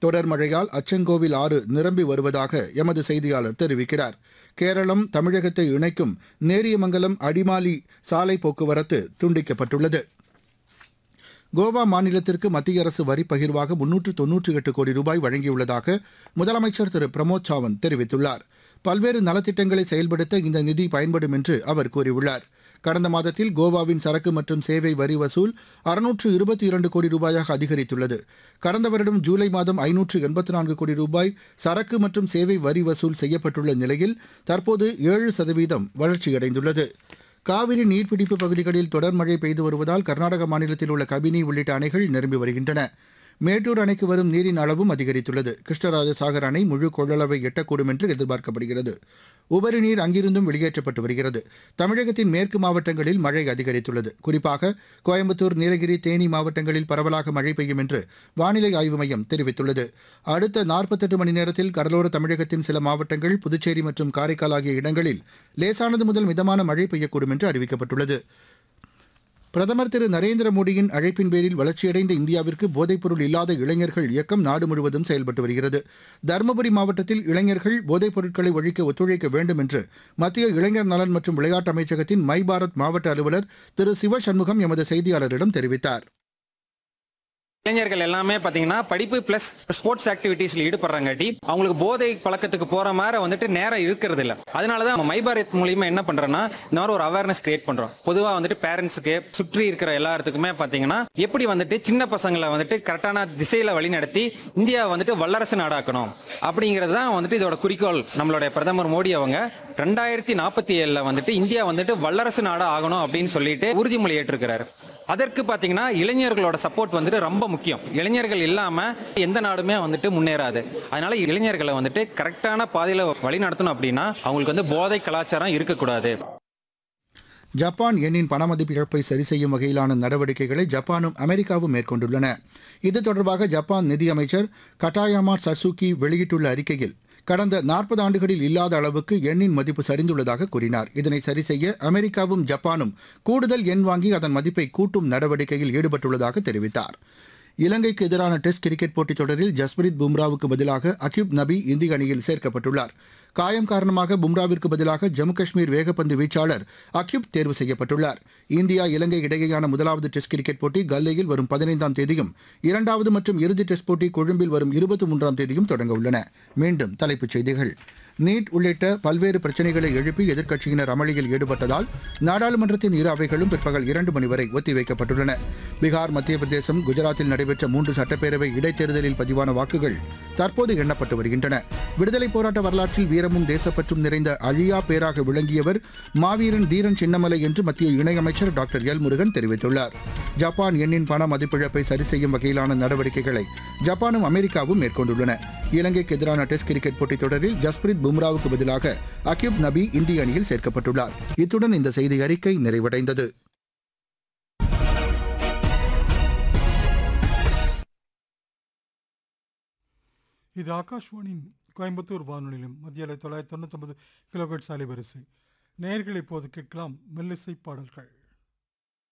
தொடர் மழையால் அச்சங்கோவில் ஆறு நிரம்பி வருவதாக எமது செய்தியாளர் தெரிவிக்கிறார் கேரளம் தமிழகத்தை இணைக்கும் நேரியமங்கலம் அடிமாலி சாலை போக்குவரத்து துண்டிக்கப்பட்டுள்ளது கோவா மாநிலத்திற்கு மத்திய அரசு வரி பகிர்வாக முன்னூற்று தொன்னூற்றி எட்டு கோடி ரூபாய் வழங்கியுள்ளதாக முதலமைச்சர் திரு பிரமோத் சாவந்த் தெரிவித்துள்ளார் பல்வேறு நலத்திட்டங்களை செயல்படுத்த இந்த நிதி பயன்படும் என்று அவர் கூறியுள்ளார் கடந்த மாதத்தில் கோவாவின் சரக்கு மற்றும் சேவை வரி வசூல் அறுநூற்று இருபத்தி இரண்டு கோடி ரூபாயாக அதிகரித்துள்ளது கடந்த வருடம் ஜூலை மாதம் ஐநூற்று எண்பத்தி நான்கு கோடி ரூபாய் சரக்கு மற்றும் சேவை வரி வசூல் செய்யப்பட்டுள்ள நிலையில் தற்போது ஏழு சதவீதம் வளர்ச்சியடைந்துள்ளது காவிரி நீர்பிடிப்பு பகுதிகளில் தொடர் மழை பெய்து வருவதால் கர்நாடக மாநிலத்தில் உள்ள கபினி உள்ளிட்ட அணைகள் நிரம்பி வருகின்றன மேட்டூர் அணைக்கு வரும் நீரின் அளவும் அதிகரித்துள்ளது கிருஷ்ணராஜ சாகர் அணை முழு கொள்ளளவை எட்டக்கூடும் என்று எதிர்பார்க்கப்படுகிறது உபரி நீர் அங்கிருந்தும் வெளியேற்றப்பட்டு வருகிறது தமிழகத்தின் மேற்கு மாவட்டங்களில் மழை அதிகரித்துள்ளது குறிப்பாக கோயம்புத்தூர் நீலகிரி தேனி மாவட்டங்களில் பரவலாக மழை பெய்யும் என்று வானிலை ஆய்வு மையம் தெரிவித்துள்ளது அடுத்த நாற்பத்தெட்டு மணி நேரத்தில் கடலோர தமிழகத்தின் சில மாவட்டங்கள் புதுச்சேரி மற்றும் காரைக்கால் ஆகிய இடங்களில் லேசானது முதல் மிதமான மழை பெய்யக்கூடும் என்று அறிவிக்கப்பட்டுள்ளது பிரதமர் திரு நரேந்திர மோடியின் அழைப்பின் பேரில் வளர்ச்சியடைந்த இந்தியாவிற்கு போதைப்பொருள் இல்லாத இளைஞர்கள் இயக்கம் நாடு முழுவதும் செயல்பட்டு வருகிறது தருமபுரி மாவட்டத்தில் இளைஞர்கள் போதைப் பொருட்களை ஒழிக்க ஒத்துழைக்க வேண்டும் என்று மத்திய இளைஞர் நலன் மற்றும் விளையாட்டு அமைச்சகத்தின் மை பாரத் மாவட்ட அலுவலர் திரு சிவசண்முகம் எமது செய்தியாளரிடம் தெரிவித்தார் இளைஞர்கள் எல்லாமே பாத்தீங்கன்னா படிப்பு பிளஸ் ஸ்போர்ட்ஸ் ஆக்டிவிட்டீஸ்ல ஈடுபடுறாங்காட்டி அவங்களுக்கு போதை பழக்கத்துக்கு போற மாதிரி வந்துட்டு நேரம் இருக்கிறது இல்ல அதனாலதான் நம்ம மைபாரத் மூலியமா என்ன பண்றோம்னா இந்த மாதிரி ஒரு அவேர்னஸ் கிரியேட் பண்றோம் பொதுவா வந்துட்டு பேரண்ட்ஸுக்கு சுற்றி இருக்கிற எல்லாத்துக்குமே பாத்தீங்கன்னா எப்படி வந்துட்டு சின்ன பசங்களை வந்துட்டு கரெக்டான திசையில வழிநடத்தி இந்தியா வந்துட்டு வல்லரசு நாடாக்கணும் அப்படிங்கிறது தான் வந்துட்டு இதோட குறிக்கோள் நம்மளுடைய பிரதமர் மோடி அவங்க ரெண்டாயிரத்தி நாற்பத்தி ஏழுல வந்துட்டு இந்தியா வந்துட்டு வல்லரசு நாடா ஆகணும் அப்படின்னு சொல்லிட்டு உறுதிமொழி ஏற்றிருக்கிறாரு அதற்கு பாத்தீங்கன்னா இளைஞர்களோட சப்போர்ட் வந்துட்டு ரொம்ப முக்கியம் இளைஞர்கள் இல்லாம எந்த நாடுமே வந்துட்டு முன்னேறாது அதனால இளைஞர்களை வந்துட்டு கரெக்டான பாதையில வழி நடத்தணும் அப்படின்னா அவங்களுக்கு வந்து போதை கலாச்சாரம் இருக்கக்கூடாது ஜப்பான் எண்ணின் பணமதிப்பு இழப்பை சரி செய்யும் வகையிலான நடவடிக்கைகளை ஜப்பானும் அமெரிக்காவும் மேற்கொண்டுள்ளன இது தொடர்பாக ஜப்பான் நிதியமைச்சர் கட்டாயாமா சட்சுகி வெளியிட்டுள்ள அறிக்கையில் கடந்த நாற்பது ஆண்டுகளில் இல்லாத அளவுக்கு எண்ணின் மதிப்பு சரிந்துள்ளதாக கூறினார் இதனை சரி செய்ய அமெரிக்காவும் ஜப்பானும் கூடுதல் எண் வாங்கி அதன் மதிப்பை கூட்டும் நடவடிக்கையில் ஈடுபட்டுள்ளதாக தெரிவித்தார் இலங்கைக்கு எதிரான டெஸ்ட் கிரிக்கெட் போட்டித் தொடரில் ஜஸ்பிரித் பும்ராவுக்கு பதிலாக அக்யூப் நபி இந்திய அணியில் சேர்க்கப்பட்டுள்ளார் காயம் காரணமாக பும்ராவிற்கு பதிலாக ஜம்மு காஷ்மீர் வேகப்பந்து வீச்சாளர் அக்யூப் தேர்வு செய்யப்பட்டுள்ளார் இந்தியா இலங்கை இடையேயான முதலாவது டெஸ்ட் கிரிக்கெட் போட்டி கல்லையில் வரும் பதினைந்தாம் தேதியும் இரண்டாவது மற்றும் இறுதி டெஸ்ட் போட்டி கொழும்பில் வரும் இருபத்தி மூன்றாம் தேதியும் தொடங்க உள்ளன மீண்டும் தலைப்புச் செய்திகள் நீட் உள்ளிட்ட பல்வேறு பிரச்சினைகளை எழுப்பி எதிர்க்கட்சியினர் அமளியில் ஈடுபட்டதால் நாடாளுமன்றத்தின் இரு அவைகளும் பிற்பகல் இரண்டு மணி வரை ஒத்திவைக்கப்பட்டுள்ளன பீகார் மத்திய பிரதேசம் குஜராத்தில் நடைபெற்ற மூன்று சட்டப்பேரவை இடைத்தேர்தலில் பதிவான வாக்குகள் தற்போது எண்ணப்பட்டு வருகின்றன விடுதலைப் போராட்ட வரலாற்றில் வீரமும் தேசப்பற்றும் நிறைந்த அழியா பேராக விளங்கியவர் மாவீரன் தீரன் சின்னமலை என்று மத்திய இணையமைச்சர் டாக்டர் எல் முருகன் தெரிவித்துள்ளார் ஜப்பான் எண்ணின் பண மதிப்பிழப்பை சரி செய்யும் வகையிலான நடவடிக்கைகளை ஜப்பானும் அமெரிக்காவும் மேற்கொண்டுள்ளன இலங்கைக்கு எதிரான டெஸ்ட் கிரிக்கெட் போட்டித் தொடரில் ஜஸ்பிரித் பும்ராவுக்கு பதிலாக அக்யூப் நபி இந்திய அணியில் சேர்க்கப்பட்டுள்ளார் இத்துடன் இந்த செய்தி அறிக்கை நிறைவடைந்தது இது ஆகாஷ்வாணியின் கோயம்புத்தூர் வானொலியிலும் மத்திய அலை தொள்ளாயிரத்தி தொண்ணூத்தொன்பது கிலோகட்ஸ் அலைவரிசை நேயர்கள் இப்போது கேட்கலாம் மெல்லிசை பாடல்கள்